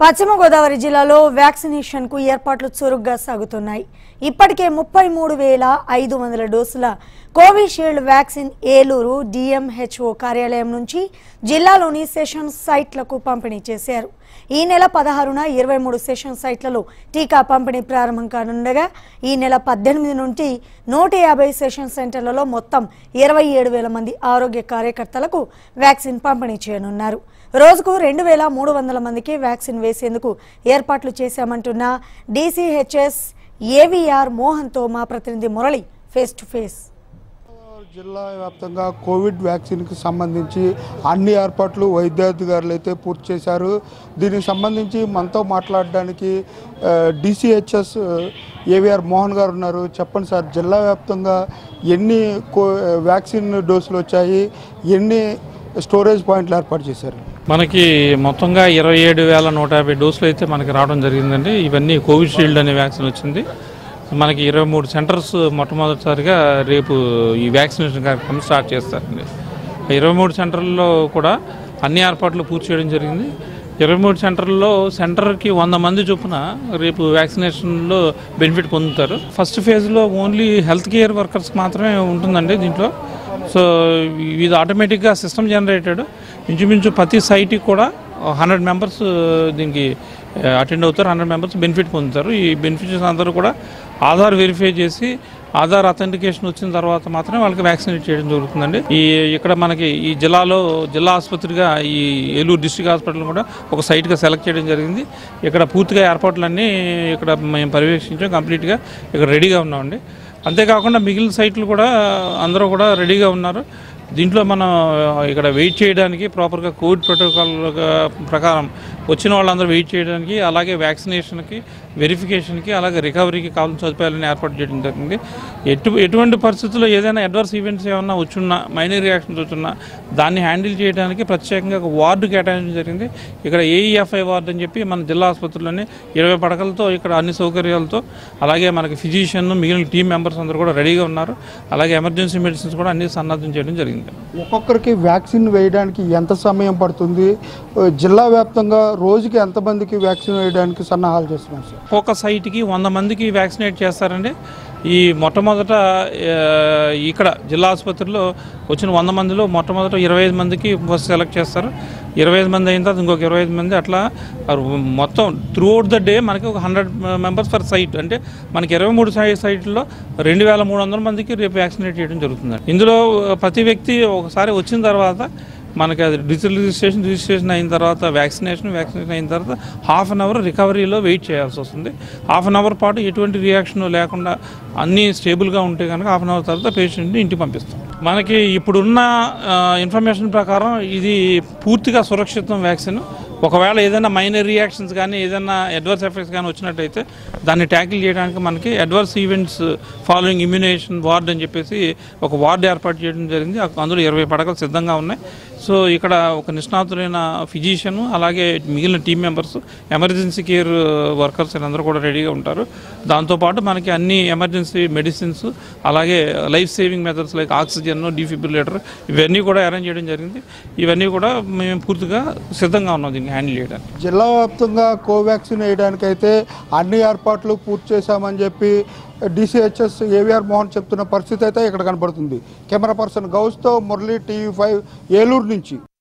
పశ్చిమ గోదావరి జిల్లాలో వ్యాక్సినేషన్ కు ఏర్పాట్లు చురుగ్గా సాగుతున్నాయి ఇప్పటికే ముప్పై మూడు వేల ఐదు వందల డోసుల కోవిషీల్డ్ వ్యాక్సిన్ ఏలూరు డిఎంహెచ్ఓ కార్యాలయం నుంచి జిల్లాలోని సెషన్ సైట్లకు పంపిణీ చేశారు ఈ నెల పదహారున ఇరవై మూడు సెషన్ సైట్లలో టీకా పంపిణీ ప్రారంభం కానుండగా ఈ నెల పద్దెనిమిది నుండి నూట యాభై సెషన్ సెంటర్లలో మొత్తం ఇరవై ఏడు వేల మంది ఆరోగ్య కార్యకర్తలకు వ్యాక్సిన్ పంపిణీ చేయనున్నారు రోజుకు రెండు వేల మూడు వందల మందికి వ్యాక్సిన్ వేసేందుకు ఏర్పాట్లు చేశామంటున్న డీసీహెచ్ఎస్ ఏవీఆర్ మోహన్తో మా ప్రతినిధి మురళి ఫేస్ టు ఫేస్ జిల్లా వ్యాప్తంగా కోవిడ్ వ్యాక్సిన్కి సంబంధించి అన్ని ఏర్పాట్లు వైద్యాధికారులు అయితే పూర్తి చేశారు దీనికి సంబంధించి మనతో మాట్లాడడానికి డిసిహెచ్ఎస్ ఏవిఆర్ మోహన్ గారు ఉన్నారు చెప్పండి సార్ జిల్లా వ్యాప్తంగా ఎన్ని కో వ్యాక్సిన్ డోసులు వచ్చాయి ఎన్ని స్టోరేజ్ పాయింట్లు ఏర్పాటు చేశారు మనకి మొత్తంగా ఇరవై ఏడు వేల నూట యాభై డోసులు అయితే మనకి రావడం జరిగిందండి ఇవన్నీ కోవిషీల్డ్ అనే వ్యాక్సిన్ వచ్చింది మనకి ఇరవై మూడు సెంటర్స్ మొట్టమొదటిసారిగా రేపు ఈ వ్యాక్సినేషన్ కార్యక్రమం స్టార్ట్ చేస్తారండి ఇరవై మూడు సెంటర్లలో కూడా అన్ని ఏర్పాట్లు పూర్తి చేయడం జరిగింది ఇరవై మూడు సెంటర్లలో సెంటర్కి వంద మంది చొప్పున రేపు వ్యాక్సినేషన్లో బెనిఫిట్ పొందుతారు ఫస్ట్ ఫేజ్లో ఓన్లీ హెల్త్ కేర్ వర్కర్స్ మాత్రమే ఉంటుందండి దీంట్లో సో ఇది ఆటోమేటిక్గా సిస్టమ్ జనరేటెడ్ ఇంచుమించు ప్రతి సైట్కి కూడా హండ్రెడ్ మెంబర్స్ దీనికి అటెండ్ అవుతారు హండ్రెడ్ మెంబర్స్ బెనిఫిట్ పొందుతారు ఈ బెనిఫిషరీస్ అందరూ కూడా ఆధార్ వెరిఫై చేసి ఆధార్ అథెంటికేషన్ వచ్చిన తర్వాత మాత్రమే వాళ్ళకి వ్యాక్సినేట్ చేయడం జరుగుతుందండి ఈ ఇక్కడ మనకి ఈ జిల్లాలో జిల్లా ఆసుపత్రిగా ఈ ఏలూరు డిస్ట్రిక్ట్ హాస్పిటల్ కూడా ఒక సైట్గా సెలెక్ట్ చేయడం జరిగింది ఇక్కడ పూర్తిగా ఏర్పాట్లన్నీ ఇక్కడ మేము పర్యవేక్షించాం కంప్లీట్గా ఇక్కడ రెడీగా ఉన్నామండి అంతేకాకుండా మిగిలిన సైట్లు కూడా అందరూ కూడా రెడీగా ఉన్నారు దీంట్లో మనం ఇక్కడ వెయిట్ చేయడానికి ప్రాపర్గా కోవిడ్ ప్రోటోకాల్ ప్రకారం వచ్చిన వాళ్ళందరూ వెయిట్ చేయడానికి అలాగే వ్యాక్సినేషన్కి వెరిఫికేషన్కి అలాగే రికవరీకి కావాల్సిన సదుపాయాలను ఏర్పాటు చేయడం జరిగింది ఎటు ఎటువంటి పరిస్థితుల్లో ఏదైనా అడ్వర్స్ ఈవెంట్స్ ఏమన్నా వచ్చున్నా మైనర్ రియాక్షన్స్ వచ్చున్నా దాన్ని హ్యాండిల్ చేయడానికి ప్రత్యేకంగా ఒక వార్డు కేటాయించడం జరిగింది ఇక్కడ ఏఈఎఫ్ఐ వార్డు అని చెప్పి మన జిల్లా ఆసుపత్రిలోనే ఇరవై పడకలతో ఇక్కడ అన్ని సౌకర్యాలతో అలాగే మనకి ఫిజిషియన్ మిగిలిన టీం మెంబర్స్ అందరూ కూడా రెడీగా ఉన్నారు అలాగే ఎమర్జెన్సీ మెడిసిన్స్ కూడా అన్ని సన్నద్ధం చేయడం జరిగింది ఒక్కొక్కరికి వ్యాక్సిన్ వేయడానికి ఎంత సమయం పడుతుంది జిల్లా వ్యాప్తంగా రోజుకి ఎంతమందికి వ్యాక్సిన్ వేయడానికి సన్నాహాలు చేస్తున్నాం సార్ ఒక్కొక్క సైట్కి వంద మందికి వ్యాక్సినేట్ చేస్తారండి ఈ మొట్టమొదట ఆ, ఇక్కడ జిల్లా ఆసుపత్రిలో వచ్చిన వంద మందిలో మొట్టమొదట ఇరవై ఐదు మందికి ఫస్ట్ సెలెక్ట్ చేస్తారు ఇరవై ఐదు మంది అయిన తర్వాత ఇంకొక ఇరవై ఐదు మంది అట్లా ఆ మొత్తం త్రూ అవుట్ ద డే మనకి ఒక హండ్రెడ్ మెంబర్స్ పర్ సైట్ అంటే మనకి ఇరవై మూడు సై సైట్లో రెండు వేల మూడు వందల మందికి రేపు వ్యాక్సినేట్ చేయడం జరుగుతుంది ఇందులో ఆ, ప్రతి వ్యక్తి ఒకసారి వచ్చిన తర్వాత మనకి అది డిజిటల్ రిజిస్ట్రేషన్ రిజిస్ట్రేషన్ అయిన తర్వాత వ్యాక్సినేషన్ వ్యాక్సినేషన్ అయిన తర్వాత హాఫ్ అన్ అవర్ రికవరీలో వెయిట్ చేయాల్సి వస్తుంది హాఫ్ అన్ అవర్ పాటు ఎటువంటి రియాక్షన్ లేకుండా అన్నీ స్టేబుల్గా ఉంటే కనుక హాఫ్ అన్ అవర్ తర్వాత పేషెంట్ని ఇంటికి పంపిస్తాం మనకి ఇప్పుడున్న ఆ, ఇన్ఫర్మేషన్ ప్రకారం ఇది పూర్తిగా సురక్షితం వ్యాక్సిన్ ఒకవేళ ఏదైనా మైనర్ రియాక్షన్స్ కానీ ఏదైనా అడ్వర్స్ ఎఫెక్ట్స్ కానీ వచ్చినట్టయితే దాన్ని ట్యాకిల్ చేయడానికి మనకి adverse events following immunisation ward అని చెప్పేసి ఒక వార్డు ఏర్పాటు చేయడం జరిగింది అందులో ఇరవై పడకలు సిద్ధంగా ఉన్నాయి సో ఇక్కడ ఒక నిష్ణాతులైన ఫిజిషియన్ అలాగే మిగిలిన team members emergency care workers అందరూ కూడా రెడీగా ఉంటారు దాంతోపాటు మనకి అన్ని ఎమర్జెన్సీ మెడిసిన్స్ అలాగే life saving methods like oxygen defibrillator ఇవన్నీ కూడా అరేంజ్ చేయడం జరిగింది ఇవన్నీ కూడా మేము పూర్తిగా సిద్ధంగా ఉన్నాం దీన్ని హ్యాండిల్ చేయడానికి జిల్లా వ్యాప్తంగా కోవాక్సిన్ వేయడానికైతే అన్ని ఏర్పాట్లు పూర్తి చేశామని చెప్పి డిసిహెచ్ఎస్ ఏవిఆర్ మోహన్ చెప్తున్న పరిస్థితి అయితే ఇక్కడ కనపడుతుంది కెమెరా పర్సన్ గౌస్తో మురళి టీవీ ఫైవ్ ఏలూరు నుంచి